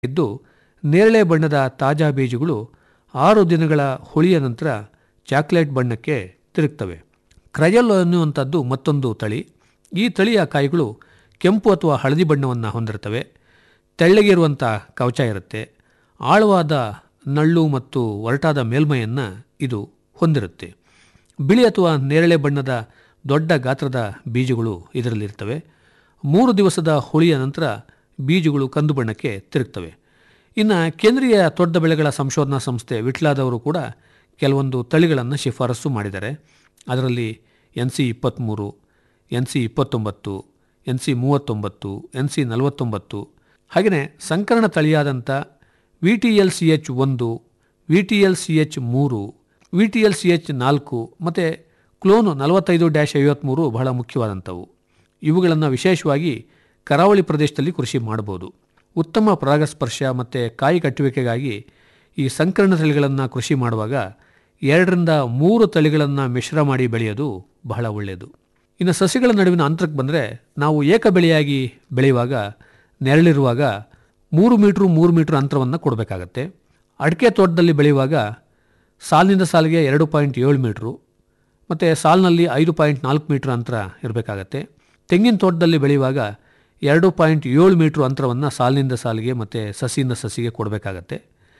ಇದ್ದು ನೇರಳೆ ಬಣ್ಣದ ತಾಜಾ ಬೀಜಗಳು ಆರು ದಿನಗಳ ಹುಳಿಯ ನಂತರ ಚಾಕ್ಲೇಟ್ ಬಣ್ಣಕ್ಕೆ ತಿರುಗ್ತವೆ ಕ್ರಯಲ್ ಅನ್ನುವಂಥದ್ದು ಮತ್ತೊಂದು ತಳಿ ಈ ತಳಿಯ ಕಾಯಿಗಳು ಕೆಂಪು ಅಥವಾ ಹಳದಿ ಬಣ್ಣವನ್ನು ಹೊಂದಿರ್ತವೆ ತೆಳ್ಳಗಿರುವಂಥ ಕವಚ ಇರುತ್ತೆ ಆಳವಾದ ನಳ್ಳು ಮತ್ತು ಒರಟಾದ ಮೇಲ್ಮೈಯನ್ನು ಇದು ಹೊಂದಿರುತ್ತೆ ಬಿಳಿ ಅಥವಾ ನೇರಳೆ ಬಣ್ಣದ ದೊಡ್ಡ ಗಾತ್ರದ ಬೀಜಗಳು ಇದರಲ್ಲಿರ್ತವೆ ಮೂರು ದಿವಸದ ಹುಳಿಯ ನಂತರ ಬೀಜಗಳು ಕಂದು ಬಣ್ಣಕ್ಕೆ ತಿರುಗ್ತವೆ ಇನ್ನು ಕೇಂದ್ರೀಯ ತೋಟದ ಬೆಳೆಗಳ ಸಂಶೋಧನಾ ಸಂಸ್ಥೆ ವಿಟ್ಲಾದವರು ಕೂಡ ಕೆಲವೊಂದು ತಳಿಗಳನ್ನು ಶಿಫಾರಸು ಮಾಡಿದ್ದಾರೆ ಅದರಲ್ಲಿ ಎನ್ ಸಿ ಇಪ್ಪತ್ತ್ಮೂರು ಎನ್ ಸಿ ಇಪ್ಪತ್ತೊಂಬತ್ತು ಎನ್ ಸಿ ಮೂವತ್ತೊಂಬತ್ತು ಎನ್ ಸಿ ನಲವತ್ತೊಂಬತ್ತು ಹಾಗೆಯೇ ಸಂಕರಣ ತಳಿಯಾದಂಥ V T L C H ಒಂದು V T L C H ಮೂರು V T L C H ನಾಲ್ಕು ಮತ್ತು ಕ್ಲೋನು ನಲವತ್ತೈದು ಡ್ಯಾಶ್ ಐವತ್ತ್ಮೂರು ಬಹಳ ಮುಖ್ಯವಾದಂಥವು ಇವುಗಳನ್ನು ವಿಶೇಷವಾಗಿ ಕರಾವಳಿ ಪ್ರದೇಶದಲ್ಲಿ ಕೃಷಿ ಮಾಡಬಹುದು ಉತ್ತಮ ಪರಾಗಸ್ಪರ್ಶ ಮತ್ತು ಕಾಯಿ ಕಟ್ಟುವಿಕೆಗಾಗಿ ಈ ಸಂಕರಣ ತಳಿಗಳನ್ನು ಕೃಷಿ ಮಾಡುವಾಗ ಎರಡರಿಂದ ಮೂರು ತಳಿಗಳನ್ನು ಮಿಶ್ರ ಮಾಡಿ ಬೆಳೆಯೋದು ಬಹಳ ಒಳ್ಳೆಯದು ಇನ್ನು ಸಸಿಗಳ ನಡುವಿನ ಅಂತರಕ್ಕೆ ಬಂದರೆ ನಾವು ಏಕ ಬೆಳೆಯಾಗಿ ಬೆಳೆಯುವಾಗ ನೆರಳಿರುವಾಗ ಮೂರು ಮೀಟ್ರು ಮೂರು ಮೀಟ್ರ್ ಅಂತರವನ್ನು ಕೊಡಬೇಕಾಗತ್ತೆ ಅಡಿಕೆ ತೋಟದಲ್ಲಿ ಬೆಳೆಯುವಾಗ ಸಾಲಿನಿಂದ ಸಾಲಿಗೆ ಎರಡು ಪಾಯಿಂಟ್ ಏಳು ಮೀಟ್ರು ಮತ್ತು ಸಾಲಿನಲ್ಲಿ ಐದು ಪಾಯಿಂಟ್ ನಾಲ್ಕು ಮೀಟ್ರ್ ಅಂತರ ಇರಬೇಕಾಗತ್ತೆ ತೆಂಗಿನ ತೋಟದಲ್ಲಿ ಬೆಳೆಯುವಾಗ ಎರಡು ಪಾಯಿಂಟ್ ಏಳು ಮೀಟ್ರ್ ಅಂತರವನ್ನು ಸಾಲಿನಿಂದ ಸಾಲಿಗೆ ಮತ್ತು ಸಸಿಯಿಂದ ಸಸಿಗೆ ಕೊಡಬೇಕಾಗತ್ತೆ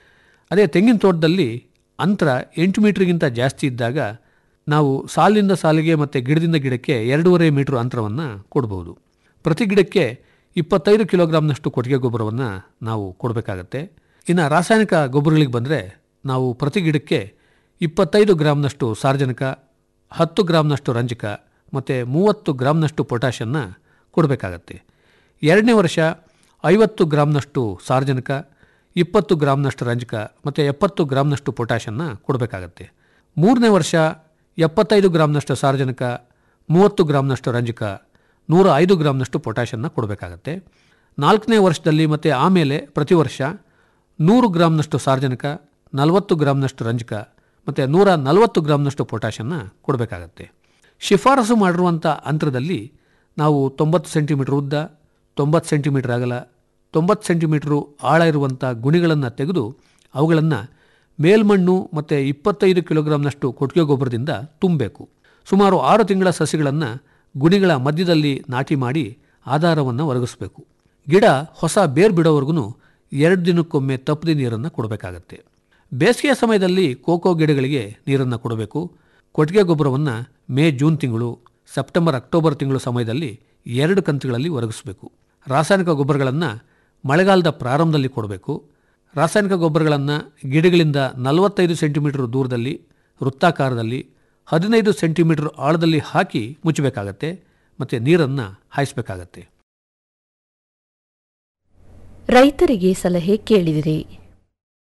ಅದೇ ತೆಂಗಿನ ತೋಟದಲ್ಲಿ ಅಂತರ ಎಂಟು ಮೀಟ್ರಿಗಿಂತ ಜಾಸ್ತಿ ಇದ್ದಾಗ ನಾವು ಸಾಲಿನಿಂದ ಸಾಲಿಗೆ ಮತ್ತು ಗಿಡದಿಂದ ಗಿಡಕ್ಕೆ ಎರಡೂವರೆ ಮೀಟ್ರ್ ಅಂತರವನ್ನು ಕೊಡ್ಬೋದು ಪ್ರತಿ ಗಿಡಕ್ಕೆ ಇಪ್ಪತ್ತೈದು ಕಿಲೋಗ್ರಾಮ್ನಷ್ಟು ಕೊಟ್ಟಿಗೆ ಗೊಬ್ಬರವನ್ನು ನಾವು ಕೊಡಬೇಕಾಗತ್ತೆ ಇನ್ನು ರಾಸಾಯನಿಕ ಗೊಬ್ಬರಗಳಿಗೆ ಬಂದರೆ ನಾವು ಪ್ರತಿ ಗಿಡಕ್ಕೆ ಇಪ್ಪತ್ತೈದು ಗ್ರಾಮ್ನಷ್ಟು ಸಾರ್ವಜನಿಕ ಹತ್ತು ಗ್ರಾಮ್ನಷ್ಟು ರಂಜಕ ಮತ್ತು ಮೂವತ್ತು ಗ್ರಾಮ್ನಷ್ಟು ಪೊಟ್ಯಾಷನ್ನು ಕೊಡಬೇಕಾಗತ್ತೆ ಎರಡನೇ ವರ್ಷ ಐವತ್ತು ಗ್ರಾಮ್ನಷ್ಟು ಸಾರ್ವಜನಿಕ ಇಪ್ಪತ್ತು ಗ್ರಾಮ್ನಷ್ಟು ರಂಜಕ ಮತ್ತು ಎಪ್ಪತ್ತು ಗ್ರಾಮ್ನಷ್ಟು ಪೊಟ್ಯಾಷನ್ನು ಕೊಡಬೇಕಾಗತ್ತೆ ಮೂರನೇ ವರ್ಷ ಎಪ್ಪತ್ತೈದು ಗ್ರಾಮ್ನಷ್ಟು ಸಾರ್ವಜನಿಕ ಮೂವತ್ತು ಗ್ರಾಮ್ನಷ್ಟು ರಂಜಕ ನೂರ ಐದು ಗ್ರಾಮ್ನಷ್ಟು ಪೊಟ್ಯಾಷನ್ನು ಕೊಡಬೇಕಾಗತ್ತೆ ನಾಲ್ಕನೇ ವರ್ಷದಲ್ಲಿ ಮತ್ತು ಆಮೇಲೆ ಪ್ರತಿ ವರ್ಷ ನೂರು ಗ್ರಾಮ್ನಷ್ಟು ಸಾರ್ವಜನಿಕ ನಲವತ್ತು ಗ್ರಾಮ್ನಷ್ಟು ರಂಜಕ ಮತ್ತು ನೂರ ನಲವತ್ತು ಗ್ರಾಮ್ನಷ್ಟು ಪೊಟ್ಯಾಷನ್ನು ಕೊಡಬೇಕಾಗತ್ತೆ ಶಿಫಾರಸು ಮಾಡಿರುವಂಥ ಅಂತರದಲ್ಲಿ ನಾವು ತೊಂಬತ್ತು ಸೆಂಟಿಮೀಟ್ರ್ ಉದ್ದ ತೊಂಬತ್ತು ಸೆಂಟಿಮೀಟ್ರ್ ಅಗಲ ತೊಂಬತ್ತು ಸೆಂಟಿಮೀಟ್ರು ಆಳ ಇರುವಂಥ ಗುಣಿಗಳನ್ನು ತೆಗೆದು ಅವುಗಳನ್ನು ಮೇಲ್ಮಣ್ಣು ಮತ್ತು ಇಪ್ಪತ್ತೈದು ಕಿಲೋಗ್ರಾಮ್ನಷ್ಟು ಕೊಟ್ಟಿಗೆ ಗೊಬ್ಬರದಿಂದ ತುಂಬಬೇಕು ಸುಮಾರು ಆರು ತಿಂಗಳ ಸಸಿಗಳನ್ನು ಗುಣಿಗಳ ಮಧ್ಯದಲ್ಲಿ ನಾಟಿ ಮಾಡಿ ಆಧಾರವನ್ನು ಒದಗಿಸಬೇಕು ಗಿಡ ಹೊಸ ಬೇರು ಬಿಡೋವರೆಗೂ ಎರಡು ದಿನಕ್ಕೊಮ್ಮೆ ತಪ್ಪದೆ ನೀರನ್ನು ಕೊಡಬೇಕಾಗತ್ತೆ ಬೇಸಿಗೆಯ ಸಮಯದಲ್ಲಿ ಕೋಕೋ ಗಿಡಗಳಿಗೆ ನೀರನ್ನು ಕೊಡಬೇಕು ಕೊಟ್ಟಿಗೆ ಗೊಬ್ಬರವನ್ನು ಮೇ ಜೂನ್ ತಿಂಗಳು ಸೆಪ್ಟೆಂಬರ್ ಅಕ್ಟೋಬರ್ ತಿಂಗಳು ಸಮಯದಲ್ಲಿ ಎರಡು ಕಂತುಗಳಲ್ಲಿ ಒದಗಿಸಬೇಕು ರಾಸಾಯನಿಕ ಗೊಬ್ಬರಗಳನ್ನು ಮಳೆಗಾಲದ ಪ್ರಾರಂಭದಲ್ಲಿ ಕೊಡಬೇಕು ರಾಸಾಯನಿಕ ಗೊಬ್ಬರಗಳನ್ನು ಗಿಡಗಳಿಂದ ನಲವತ್ತೈದು ಸೆಂಟಿಮೀಟರ್ ದೂರದಲ್ಲಿ ವೃತ್ತಾಕಾರದಲ್ಲಿ ಹದಿನೈದು ಸೆಂಟಿಮೀಟರ್ ಆಳದಲ್ಲಿ ಹಾಕಿ ಮುಚ್ಚಬೇಕಾಗತ್ತೆ ಮತ್ತು ನೀರನ್ನು ಹಾಯಿಸಬೇಕಾಗತ್ತೆ ರೈತರಿಗೆ ಸಲಹೆ ಕೇಳಿದಿರಿ